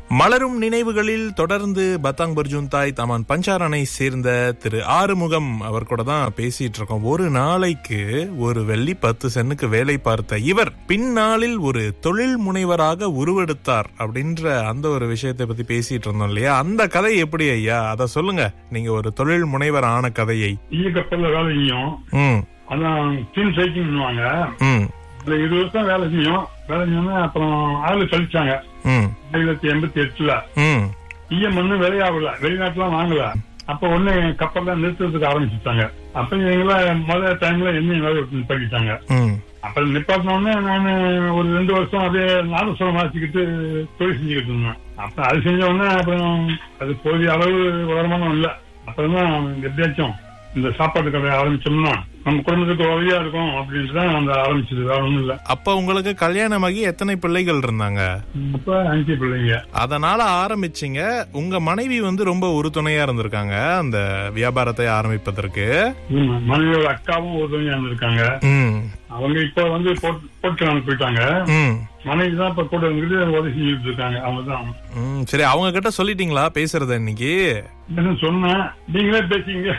மலரும் நினைவுகளில் தொடர்ந்து பத்தாங் பர்ஜுந்தாய் தமான் பஞ்சாரனை சேர்ந்த திரு ஆறுமுகம் அவர் கூட தான் பேசிட்டு இருக்கோம் ஒரு நாளைக்கு ஒரு வெள்ளி பத்து சென்னுக்கு வேலை பார்த்த இவர் பின்னாளில் ஒரு தொழில் முனைவராக உருவெடுத்தார் அப்படின்ற அந்த ஒரு விஷயத்தை பத்தி பேசிட்டு இருந்தோம் இல்லையா அந்த கதை எப்படி ஐயா அத சொல்லுங்க நீங்க ஒரு தொழில் முனைவர் ஆன கதையை ஈய கப்பல்ல வேலை செஞ்சோம் ம் அதான் டீம் சைக்கிங் பண்ணுவாங்க ம் அதுல இருபது வருஷம் வேலை செஞ்சோம் வேலை செஞ்சோன்னா அப்புறம் ஆளு கழிச்சாங்க ம் ஆயிரத்தி தொள்ளாயிரத்தி எண்பத்தி எட்டுல ம் ஈய மண்ணு விளையாகல வெளிநாட்டுலாம் வாங்கல அப்ப ஒண்ணு கப்பல்ல நிறுத்துறதுக்கு ஆரம்பிச்சுட்டாங்க அப்ப எங்களை முதல் டைம்ல என்னையும் வேலை விட்டு நிப்பாட்டிட்டாங்க ம் அப்ப நிப்பாட்டினோடனே நான் ஒரு ரெண்டு வருஷம் அப்படியே நாதஸ்வரம் வாசிக்கிட்டு தொழில் செஞ்சுக்கிட்டு இருந்தேன் அப்ப அது செஞ்ச உடனே அப்புறம் அது போதிய அளவு வருமானம் இல்ல அப்புறம் தான் எப்படியாச்சும் இந்த சாப்பாட்டு கடை ஆரம்பிச்சோம்னா நம்ம குடும்பத்துக்கு உதவியா இருக்கும் அப்படின்ட்டு தான் அந்த ஆரம்பிச்சது வேற ஒண்ணும் இல்ல அப்ப உங்களுக்கு கல்யாணமாகி எத்தனை பிள்ளைகள் இருந்தாங்க அப்ப அஞ்சு பிள்ளைங்க அதனால ஆரம்பிச்சீங்க உங்க மனைவி வந்து ரொம்ப உறுதுணையா இருந்திருக்காங்க அந்த வியாபாரத்தை ஆரம்பிப்பதற்கு ஆமா, மனைவியோட அக்காவும் உதவியா இருந்திருக்காங்க ம் அவங்க இப்ப வந்து போட்- போட்டுக்கான போயிட்டாங்க ம் மனைவி தான் இப்ப கூட இருந்துட்டு உதவி செஞ்சுட்டு இருக்காங்க அவங்க தான் ம் சரி அவங்க கிட்ட சொல்லிட்டீங்களா பேசுறத இன்னைக்கு என்ன சொன்னேன் நீங்களே பேசிங்க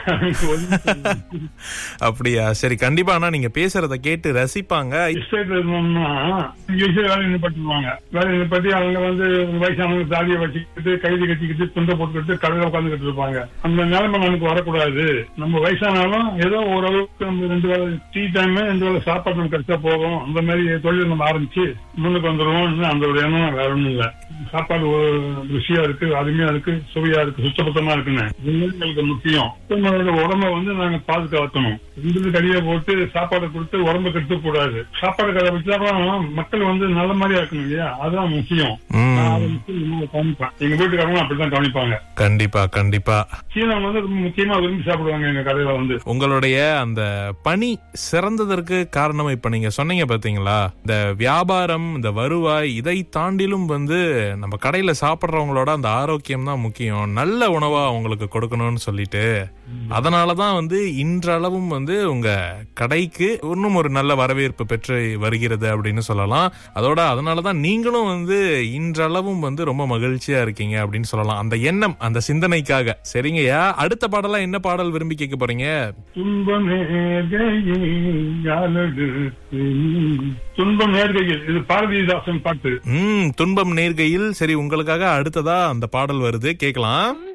அப்படியா சரி கண்டிப்பா ஆனா நீங்க பேசுறத கேட்டு ரசிப்பாங்க எஸ்டேட்ல இருந்தோம்னா ஈஸியா வேலையை நிப்பாட்டிடுவாங்க வேலையை நிப்பாட்டி அவங்க வந்து வயசானவங்க தாடியை வச்சுக்கிட்டு கைது கட்டிக்கிட்டு துண்டை போட்டுக்கிட்டு கடையில உட்காந்துக்கிட்டு இருப்பாங்க அந்த நிலைமை நமக்கு வரக்கூடாது நம்ம வயசானாலும் ஏதோ ஓரளவுக்கு நம்ம ரெண்டு வேலை டீ டைம் ரெண்டு வேலை சாப்பாடு நமக்கு கிடைச்சா போதும் அந்த மாதிரி தொழில் நம்ம ஆரம்பிச்சு முன்னுக்கு வந்துருவோம் அந்த ஒரு எண்ணம் வேற ஒண்ணும் இல்ல சாப்பாடு ஒரு ருசியா இருக்கு அருமையா இருக்கு சுவையா இருக்கு சுத்தபத்தமா இருக்குன்னு இது எங்களுக்கு முக்கியம் நம்மளோட உடம்ப வந்து நாங்க பாதுகாக்கணும் ரெண்டு கடியை போட்டு சாப்பாடு கொடுத்து உடம்ப கெடுத்து கூடாது சாப்பாடு கடை வச்சாலும் மக்கள் வந்து நல்ல மாதிரியா இருக்கணும் இல்லையா அதுதான் முக்கியம் ம் நான் அதை முக்கியம் நான் கவனிப்பேன் எங்க வீட்டுக்காரங்களும் அப்படிதான் கவனிப்பாங்க கண்டிப்பா கண்டிப்பா சீனா வந்து ரொம்ப முக்கியமா விரும்பி சாப்பிடுவாங்க எங்க கடையில வந்து உங்களுடைய அந்த பணி சிறந்ததற்கு காரணம் இப்ப நீங்க சொன்னீங்க பாத்தீங்களா இந்த வியாபாரம் இந்த வருவாய் இதை தாண்டிலும் வந்து நம்ம கடையில சாப்பிடுறவங்களோட அந்த ஆரோக்கியம் தான் முக்கியம் நல்ல உணவா அவங்களுக்கு கொடுக்கணும்னு சொல்லிட்டு அதனாலதான் வந்து இன்றளவும் வந்து உங்க கடைக்கு இன்னும் ஒரு நல்ல வரவேற்பு பெற்று வருகிறது அப்படின்னு சொல்லலாம் அதோட அதனாலதான் நீங்களும் வந்து இன்றளவும் வந்து ரொம்ப மகிழ்ச்சியா இருக்கீங்க அப்படின்னு சொல்லலாம் அந்த எண்ணம் அந்த சிந்தனைக்காக சரிங்கய்யா அடுத்த பாடலா என்ன பாடல் விரும்பி கேட்க போறீங்க துன்பம் நேர்கையில் யாழெடுத்து துன்பம் நேர்கையில் இது பாரதிதாசன் பாட்டு ம் துன்பம் நேர்கையில் சரி உங்களுக்காக அடுத்ததா அந்த பாடல் வருது கேட்கலாம்